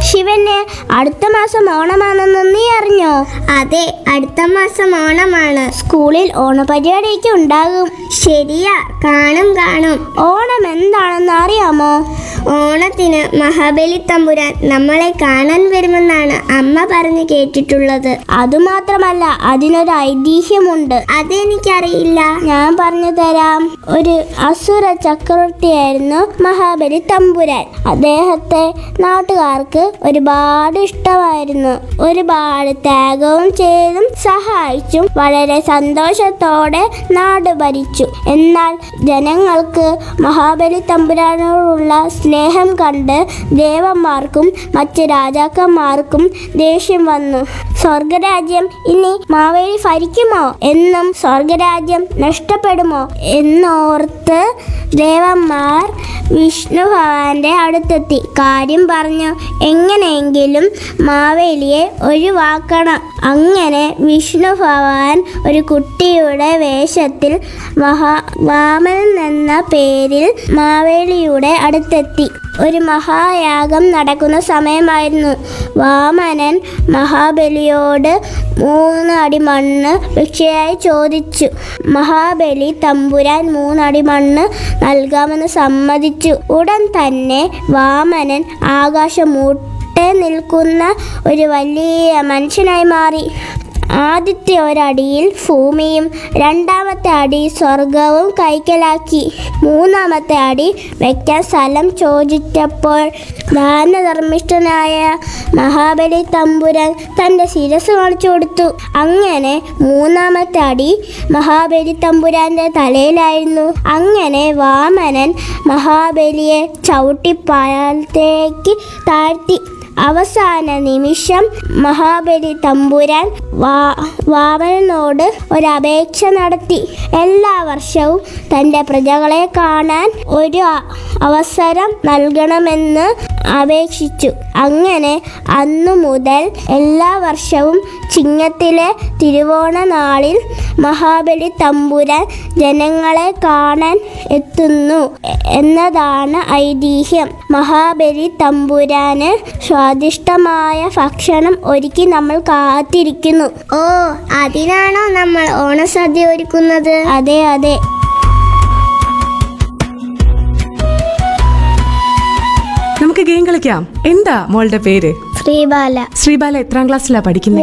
ശിവന് അടുത്ത മാസം ഓണമാണെന്ന് നീ അറിഞ്ഞോ അതെ അടുത്ത മാസം ഓണമാണ് സ്കൂളിൽ ഓണപരിപാടിയൊക്കെ ഉണ്ടാകും ശരിയാ കാണും കാണും ഓണം എന്താണെന്ന് അറിയാമോ ഓണത്തിന് മഹാബലി തമ്പുരാൻ നമ്മളെ കാണാൻ വരുമെന്നാണ് അമ്മ പറഞ്ഞു കേട്ടിട്ടുള്ളത് അതുമാത്രമല്ല അതിനൊരു ഐതിഹ്യമുണ്ട് അതെനിക്കറിയില്ല ഞാൻ പറഞ്ഞു തരാം ഒരു അസുര ചക്രവർത്തിയായിരുന്നു മഹാബലി തമ്പുരാൻ അദ്ദേഹത്തെ നാട്ടുകാർക്ക് ഒരുപാട് ഇഷ്ടമായിരുന്നു ഒരുപാട് ത്യാഗവും ചെയ്തും സഹായിച്ചും വളരെ സന്തോഷത്തോടെ നാട് ഭരിച്ചു എന്നാൽ ജനങ്ങൾക്ക് മഹാബലി തമ്പുരാനോടുള്ള സ്നേഹം കണ്ട് ദേവന്മാർക്കും മറ്റ് രാജാക്കന്മാർക്കും ദേഷ്യം വന്നു സ്വർഗരാജ്യം ഇനി മാവേലി ഭരിക്കുമോ എന്നും സ്വർഗരാജ്യം നഷ്ടപ്പെടുമോ എന്നോർത്ത് ദേവന്മാർ വിഷ്ണു ഭഗവാന്റെ അടുത്തെത്തി കാര്യം പറഞ്ഞു എങ്ങനെയെങ്കിലും മാവേലിയെ ഒഴിവാക്കണം അങ്ങനെ വിഷ്ണു ഭഗവാൻ ഒരു കുട്ടിയുടെ വേഷത്തിൽ മഹാ വാമനൻ എന്ന പേരിൽ മാവേലിയുടെ അടുത്തെത്തി ഒരു മഹായാഗം നടക്കുന്ന സമയമായിരുന്നു വാമനൻ മഹാബലിയോട് മൂന്ന് അടി മണ്ണ് ഭിക്ഷയായി ചോദിച്ചു മഹാബലി തമ്പുരാൻ മൂന്നടി മണ്ണ് നൽകാമെന്ന് സമ്മതിച്ചു ഉടൻ തന്നെ വാമനൻ ആകാശമൂട്ടെ നിൽക്കുന്ന ഒരു വലിയ മനുഷ്യനായി മാറി ആദ്യത്തെ ഒരടിയിൽ ഭൂമിയും രണ്ടാമത്തെ അടി സ്വർഗവും കൈക്കലാക്കി മൂന്നാമത്തെ അടി വയ്ക്കാൻ സ്ഥലം ചോദിച്ചപ്പോൾ ദാനധർമ്മിഷ്ഠനായ മഹാബലി തമ്പുരാൻ തൻ്റെ ശിരസ് കാണിച്ചു കൊടുത്തു അങ്ങനെ മൂന്നാമത്തെ അടി മഹാബലി തമ്പുരാന്റെ തലയിലായിരുന്നു അങ്ങനെ വാമനൻ മഹാബലിയെ ചവിട്ടിപ്പാലത്തേക്ക് താഴ്ത്തി അവസാന നിമിഷം മഹാബലി തമ്പുരാൻ വാ വാമനനോട് ഒരപേക്ഷ നടത്തി എല്ലാ വർഷവും തൻ്റെ പ്രജകളെ കാണാൻ ഒരു അ- അവസരം നൽകണമെന്ന് അപേക്ഷിച്ചു അങ്ങനെ അന്നു മുതൽ എല്ലാ വർഷവും ചിങ്ങത്തിലെ തിരുവോണ നാളിൽ മഹാബലി തമ്പുരാൻ ജനങ്ങളെ കാണാൻ എത്തുന്നു എ- എന്നതാണ് ഐതിഹ്യം മഹാബലി തമ്പുരാന് സ്വാദിഷ്ടമായ ഭക്ഷണം ഒരുക്കി നമ്മൾ കാത്തിരിക്കുന്നു ഓ അതിനാണോ നമ്മൾ ഓണസദ്യ ഒരുക്കുന്നത് അതെ അതെ നമുക്ക് ഗെയിം കളിക്കാം എന്താ മോളുടെ പേര് ശ്രീബാല ശ്രീബാല എത്രാം ക്ലാസ്സിലാ പഠിക്കുന്നത്